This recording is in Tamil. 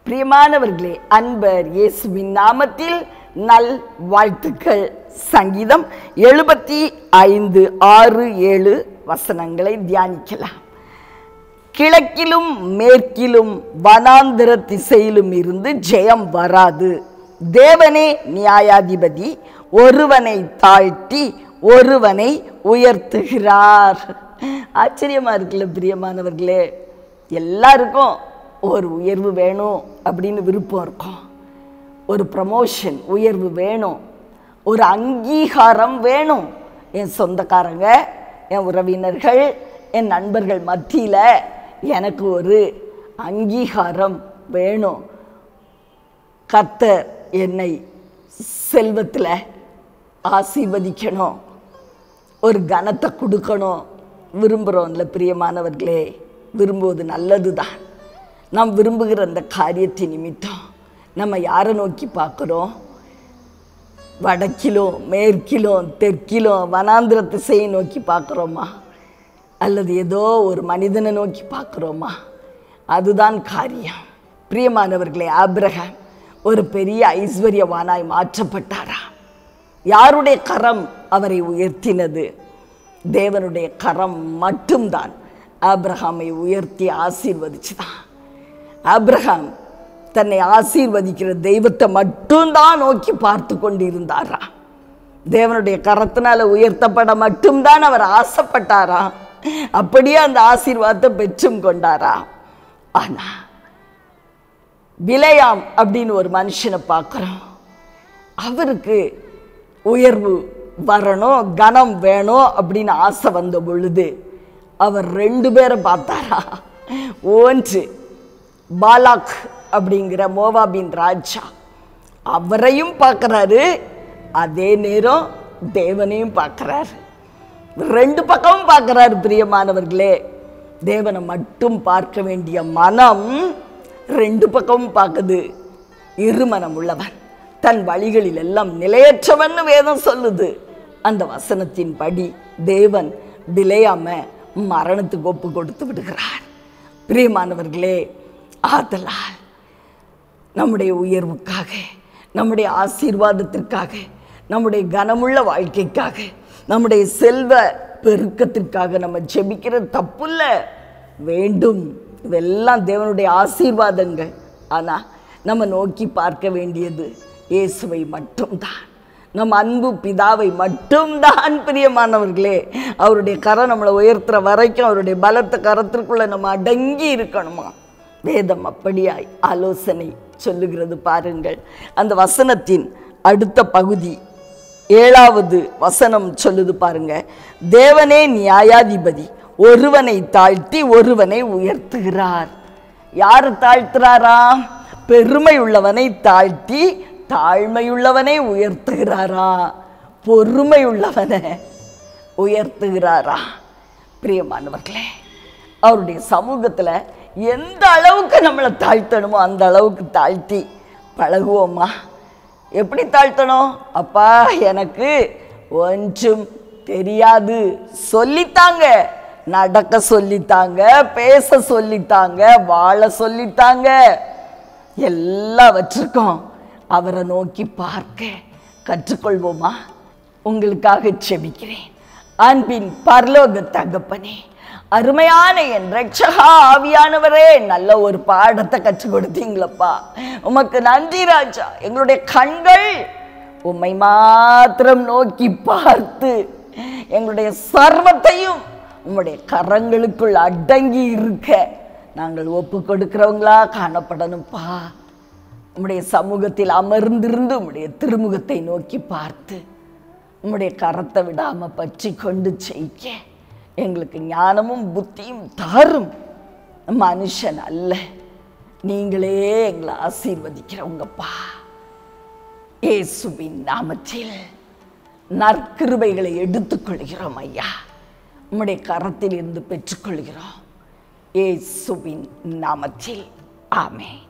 பிரியமானவர்களே அன்பர் இயேசுவின் நாமத்தில் நல் வாழ்த்துக்கள் சங்கீதம் எழுபத்தி ஐந்து ஆறு ஏழு வசனங்களை தியானிக்கலாம் கிழக்கிலும் மேற்கிலும் வனாந்திர திசையிலும் இருந்து ஜெயம் வராது தேவனே நியாயாதிபதி ஒருவனை தாழ்த்தி ஒருவனை உயர்த்துகிறார் ஆச்சரியமா இருக்குல்ல பிரியமானவர்களே எல்லாருக்கும் ஒரு உயர்வு வேணும் அப்படின்னு விருப்பம் இருக்கும் ஒரு ப்ரமோஷன் உயர்வு வேணும் ஒரு அங்கீகாரம் வேணும் என் சொந்தக்காரங்க என் உறவினர்கள் என் நண்பர்கள் மத்தியில் எனக்கு ஒரு அங்கீகாரம் வேணும் கர்த்தர் என்னை செல்வத்தில் ஆசீர்வதிக்கணும் ஒரு கனத்தை கொடுக்கணும் விரும்புகிறோம்ல பிரியமானவர்களே விரும்புவது நல்லது தான் நாம் விரும்புகிற அந்த காரியத்தின் நிமித்தம் நம்ம யாரை நோக்கி பார்க்குறோம் வடக்கிலும் மேற்கிலும் தெற்கிலும் வனாந்திர திசையை நோக்கி பார்க்குறோமா அல்லது ஏதோ ஒரு மனிதனை நோக்கி பார்க்குறோமா அதுதான் காரியம் பிரியமானவர்களே ஆபிரகாம் ஒரு பெரிய ஐஸ்வர்யவானாய் மாற்றப்பட்டாரா யாருடைய கரம் அவரை உயர்த்தினது தேவனுடைய கரம் மட்டும்தான் ஆபிரகாமை உயர்த்தி ஆசீர்வதிச்சுதான் ஆபிரகாம் தன்னை ஆசீர்வதிக்கிற தெய்வத்தை மட்டும்தான் நோக்கி பார்த்து கொண்டிருந்தாரா தேவனுடைய கரத்தினால உயர்த்தப்பட மட்டும்தான் அவர் ஆசைப்பட்டாரா அப்படியே அந்த ஆசீர்வாதத்தை பெற்றும் கொண்டாரா ஆனா விலையாம் அப்படின்னு ஒரு மனுஷனை பார்க்குறோம் அவருக்கு உயர்வு வரணும் கனம் வேணும் அப்படின்னு ஆசை வந்த பொழுது அவர் ரெண்டு பேரை பார்த்தாரா ஒன்று பாலாக் அப்படிங்கிற மோவாபின் ராஜா அவரையும் பார்க்குறாரு அதே நேரம் தேவனையும் பார்க்குறாரு ரெண்டு பக்கமும் பார்க்குறாரு பிரியமானவர்களே தேவனை மட்டும் பார்க்க வேண்டிய மனம் ரெண்டு பக்கமும் பார்க்குது இருமனம் உள்ளவன் தன் வழிகளில் எல்லாம் நிலையற்றவன் வேதம் சொல்லுது அந்த வசனத்தின் படி தேவன் விளையாம மரணத்துக்கு ஒப்பு கொடுத்து விடுகிறார் பிரியமானவர்களே ஆதலால் நம்முடைய உயர்வுக்காக நம்முடைய ஆசீர்வாதத்திற்காக நம்முடைய கனமுள்ள வாழ்க்கைக்காக நம்முடைய செல்வ பெருக்கத்திற்காக நம்ம ஜெபிக்கிறது தப்புல்ல வேண்டும் இதெல்லாம் தேவனுடைய ஆசீர்வாதங்கள் ஆனால் நம்ம நோக்கி பார்க்க வேண்டியது இயேசுவை மட்டும்தான் நம் அன்பு பிதாவை மட்டும்தான் பிரியமானவர்களே அவருடைய கரம் நம்மளை உயர்த்துற வரைக்கும் அவருடைய பலத்த கரத்திற்குள்ள நம்ம அடங்கி இருக்கணுமா வேதம் அப்படியாய் ஆலோசனை சொல்லுகிறது பாருங்கள் அந்த வசனத்தின் அடுத்த பகுதி ஏழாவது வசனம் சொல்லுது பாருங்க தேவனே நியாயாதிபதி ஒருவனை தாழ்த்தி ஒருவனை உயர்த்துகிறார் யார் தாழ்த்துறாரா பெருமை உள்ளவனை தாழ்த்தி தாழ்மையுள்ளவனை உயர்த்துகிறாரா பொறுமை உள்ளவனை உயர்த்துகிறாரா பிரியமானவர்களே அவருடைய சமூகத்தில் எந்த அளவுக்கு நம்மளை தாழ்த்தணுமோ அந்த அளவுக்கு தாழ்த்தி பழகுவோமா எப்படி தாழ்த்தணும் அப்பா எனக்கு ஒன்றும் தெரியாது சொல்லித்தாங்க நடக்க சொல்லித்தாங்க பேச சொல்லித்தாங்க வாழ சொல்லித்தாங்க எல்லாவற்றுக்கும் அவரை நோக்கி பார்க்க கற்றுக்கொள்வோமா உங்களுக்காக செபிக்கிறேன் அன்பின் பரலோக தகப்பனே அருமையான என் ரட்சகா ஆவியானவரே நல்ல ஒரு பாடத்தை கற்றுக் கொடுத்தீங்களப்பா உமக்கு நன்றி ராஜா எங்களுடைய கண்கள் உம்மை மாத்திரம் நோக்கி பார்த்து எங்களுடைய சர்வத்தையும் உம்முடைய கரங்களுக்குள் அடங்கி இருக்க நாங்கள் ஒப்பு கொடுக்கிறவங்களா காணப்படணும்ப்பா உம்முடைய சமூகத்தில் அமர்ந்திருந்து உம்முடைய திருமுகத்தை நோக்கி பார்த்து உம்முடைய கரத்தை விடாம பற்றி கொண்டு செய்ய எங்களுக்கு ஞானமும் புத்தியும் தாரும் மனுஷன் அல்ல நீங்களே எங்களை ஆசீர்வதிக்கிறவங்கப்பா இயேசுவின் நாமத்தில் நற்கிருபைகளை எடுத்துக்கொள்கிறோம் ஐயா உம்முடைய கரத்தில் இருந்து பெற்றுக்கொள்கிறோம் இயேசுவின் நாமத்தில் ஆமென்